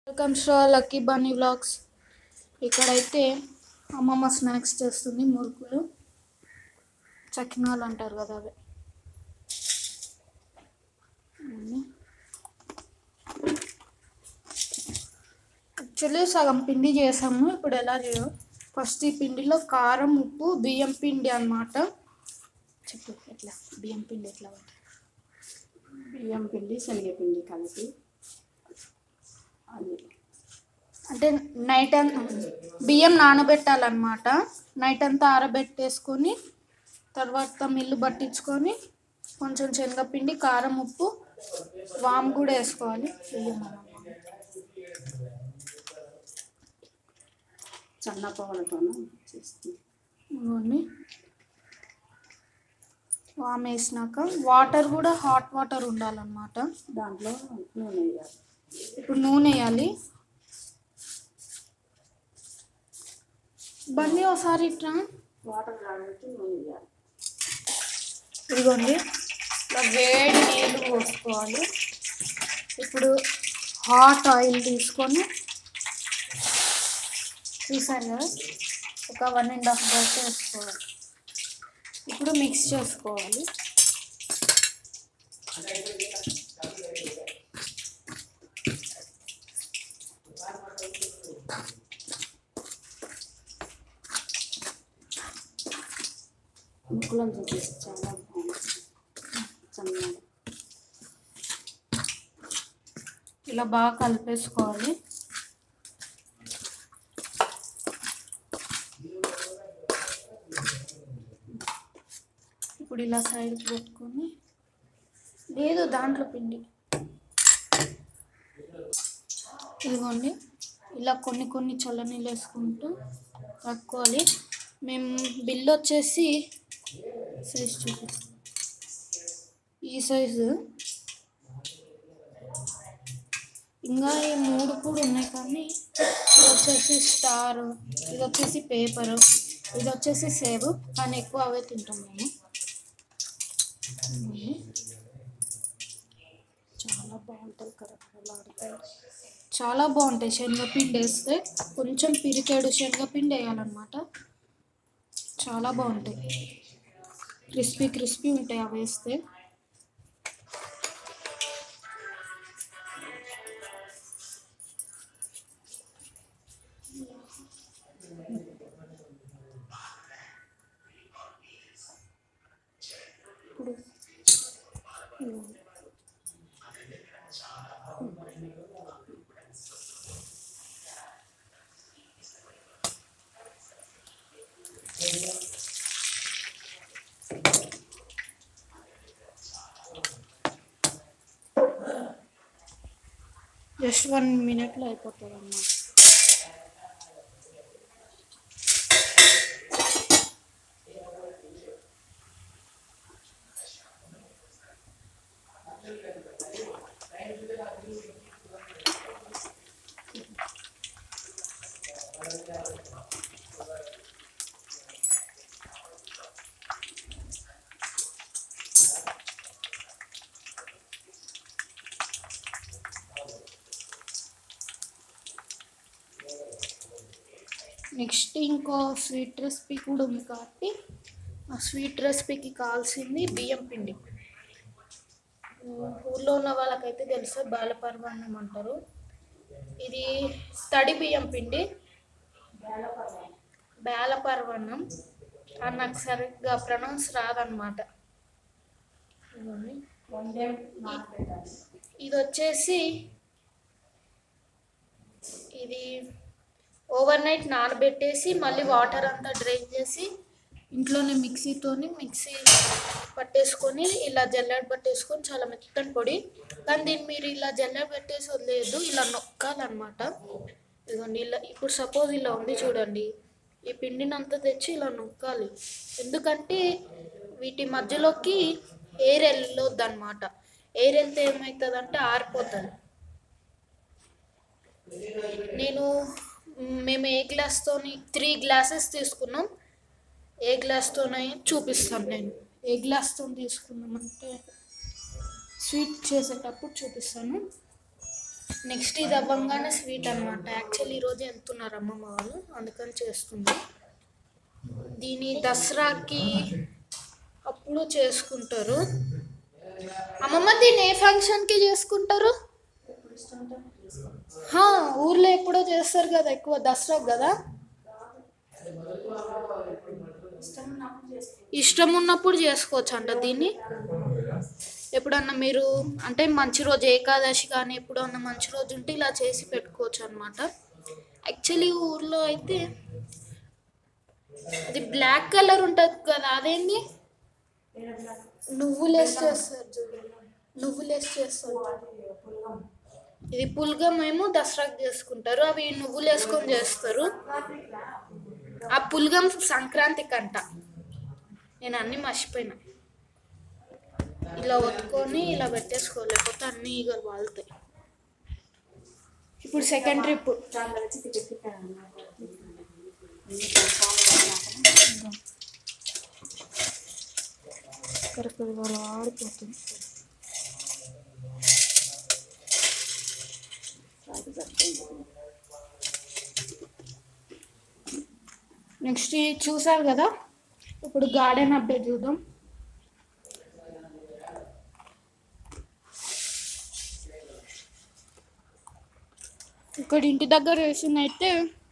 Welcome to Lucky Bunny vlogs ఇక్కడైతే అమ్మమ్మ snacks చేస్తుంది మురుకులు చకినాలు అంటారు కదా అవి యాక్చువల్లీ సగం పిండి చేసాము ఇప్పుడు ఎలా చేయం ఫస్ట్ ఈ పిండిలో కారం ఉప్పు బియ్యం పిండి అన్నమాట చెప్పు ఎట్లా బియ్యం పిండి ఎట్లా పట్టాలి? బియ్యం పిండి శనగపిండి కలిపి అది అంటే నైట్ అంతా బియ్యం నానబెట్టాలన్నమాట నైట్ అంతా ఆరబెట్టేసుకొని తర్వాత మిల్లు పట్టించుకొని కొంచెం శనగపిండి కారం ఉప్పు వామ్ కూడా వేసుకోవాలి బియ్యం అన్నమాట. సన్న పవలతోనూ చేస్తుంది ఇవన్నీ వామ్ వేసినాక వాటర్ కూడా హాట్ వాటర్ ఉండాలన్నమాట దాంట్లో నూనె వేయాలి ఇప్పుడు నూనె వేయాలి బండి ఒకసారి ఇట్లా వాటర్ కాబట్టి నూనె వేయాలి ఇదిగోండి ఇట్లా వేడి నీళ్ళు పోసుకోవాలి ఇప్పుడు హాట్ ఆయిల్ తీసుకొని చూసారు కదా ఒక వన్ అండ్ హాఫ్ గ్లాస్ వేసుకోవాలి ఇప్పుడు మిక్స్ చేసుకోవాలి ముక్కులను చూపిస్తే చాలా బాగుంటుంది సన్నగా ఇలా బాగా కలిపేసుకోవాలి ఇప్పుడు ఇలా సైడ్కి పెట్టుకొని లేదు దాంట్లో పిండి ఇదిగోండి ఇలా కొన్ని కొన్ని చల్లనీళ్ళు వేసుకుంటూ కలుపుకోవాలి మేము బిల్ వచ్చేసి సైజ్ చూపిస్తాం ఈ సైజు ఇంకా ఈ మూడు కూడా ఉన్నాయి కానీ ఇది వచ్చేసి స్టార్ ఇది వచ్చేసి పేపర్ ఇది వచ్చేసి సేవ్ కానీ ఎక్కువ అవే తింటాం మేము ఇవన్నీ. చాలా బాగుంటుంది కరకరలాడుతాయి చాలా బాగుంటాయి శనగపిండి వేస్తే కొంచెం పిరికేడు శనగపిండి వేయాలన్నమాట చాలా బాగుంటాయి క్రిస్పీ క్రిస్పీ ఉంటాయి అవి వేస్తే ఇప్పుడు ఇదిగోండి. జస్ట్ వన్ మినిట్లో అయిపోతుంది అన్నమాట నెక్స్ట్ ఇంకో స్వీట్ రెసిపీ కూడా ఉంది కాబట్టి ఆ స్వీట్ రెసిపీకి కావాల్సింది బియ్యం పిండి ఉమ్, ఊర్లో ఉన్న వాళ్ళకైతే తెలుసు బాలపర్వన్నం అంటారు ఇది తడి బియ్యం పిండి బేలపర్వన్నం అది నాకు సరిగ్గా ప్రొనౌన్స్ రాదనమాట ఇదిగోండి. వన్ డే నానబెట్టాలి ఇది వచ్చేసి ఇది ఓవర్ నైట్ నానబెట్టేసి మళ్ళీ వాటర్ అంతా డ్రైన్ చేసి ఇంట్లోనే మిక్సీతోని మిక్సీ పట్టేసుకొని ఇలా జల్లెడ పట్టేసుకొని చాలా మెత్తని పొడి కానీ దీన్ని మీరు ఇలా జల్లెడ పెట్టేసి వదిలేదు ఇలా నొక్కాలన్నమాట ఇదిగోండి ఇలా ఇప్పుడు సపోజ్ ఇలా ఉంది చూడండి ఈ పిండిని అంతా తెచ్చి ఇలా నొక్కాలి ఎందుకంటే వీటి మధ్యలోకి ఎయిర్ వెళ్ళొద్దు అనమాట ఎయిర్ వెళ్తే ఏమవుతుందంటే ఆరిపోతుంది నేను మ్, మేము ఏ గ్లాస్తోని త్రీ గ్లాసెస్ తీసుకున్నాం ఏ గ్లాస్తోనే చూపిస్తాను నేను ఏ గ్లాస్తో తీసుకున్నామంటే స్వీట్ చేసేటప్పుడు చూపిస్తాను నెక్స్ట్ ఇది అవ్వంగానే స్వీట్ అనమాట యాక్చువల్లీ ఈరోజు వెళ్తున్నారు అమ్మమ్మ వాళ్ళు అందుకని చేస్తుంది దీని దసరాకి అప్పుడు చేసుకుంటారు అమ్మమ్మ దీన్ని ఏ ఫంక్షన్కి చేసుకుంటారు ఎప్పుడు ఇష్టం ఉంటే అప్పుడు చేసుకోవచ్చు. హా, ఊర్లో ఎప్పుడో చేస్తారు కదా ఎక్కువ దసరా కదా ఇష్టం ఉన్నప్పుడు చేసుకోవచ్చు. ఇష్టం ఉన్నప్పుడు చేసుకోవచ్చు అంట దీన్ని ఎప్పుడన్నా మీరు అంటే మంచి రోజు ఏకాదశి కానీ ఎప్పుడన్నా మంచి రోజు ఉంటే ఇలా చేసి పెట్టుకోవచ్చు అనమాట యాక్చువల్లీ ఊర్లో అయితే అది బ్లాక్ కలర్ ఉంటుంది కదా అదేంటి వేరే బ్లాక్ నువ్వులు వేసి చేస్తారు చూడు నువ్వులు వేసి చేస్తారు అది పులగం. ఇది పుల్గం ఏమో దసరాకు చేసుకుంటారు అవి నువ్వులు వేసుకొని చేస్తారు ఆ పుల్గం సంక్రాంతికి అంట నేను అన్నీ మర్చిపోయినా ఇలా ఒత్తుకొని ఇలా పెట్టేసుకోలేకపోతే అన్ని ఈగలు వాళ్తాయి ఇప్పుడు సెకండ్ ట్రిప్ చాలా వచ్చి తిప్పి కరెక్ట్ ఇవాళ ఆడిపోతుంది నెక్స్ట్ చూసారు కదా ఇప్పుడు గార్డెన్ అప్డేట్ చూద్దాం ఇక్కడ ఇంటి దగ్గర వేసిందైతే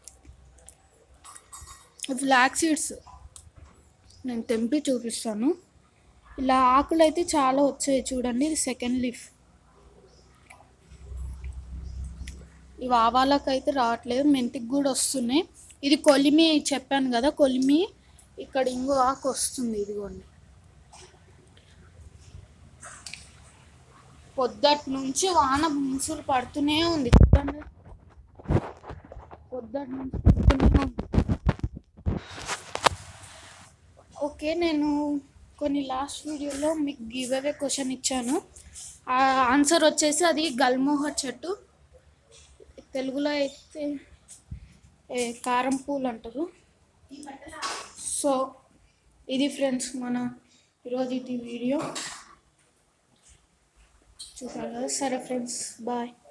ఫ్లాక్ సీడ్స్ నేను తెంపి చూపిస్తాను ఇలా ఆకులు అయితే చాలా వచ్చాయి చూడండి ఇది సెకండ్ లీఫ్ ఇవి ఆవాలకు అయితే రావట్లేదు మెంతికి కూడా వస్తున్నాయి ఇది కొలిమి చెప్పాను కదా కొలిమి ఇక్కడ ఇంకో ఆకు వస్తుంది ఇదిగోండి పొద్దటి నుంచి వాన ముసులు పడుతూనే ఉంది చూడండి పొద్దటి నుంచి పడుతూనే ఉంది ఓకే నేను కొన్ని లాస్ట్ వీడియోలో మీకు గివ్ అవే క్వశ్చన్ ఇచ్చాను ఆ ఆన్సర్ వచ్చేసి అది గల్మోహర్ చెట్టు తెలుగులో అయితే ఏ, కారం పూలు అంటారు సో ఇది ఫ్రెండ్స్ మన ఈరోజు ఇది వీడియో చూసారు కదా సరే ఫ్రెండ్స్ బాయ్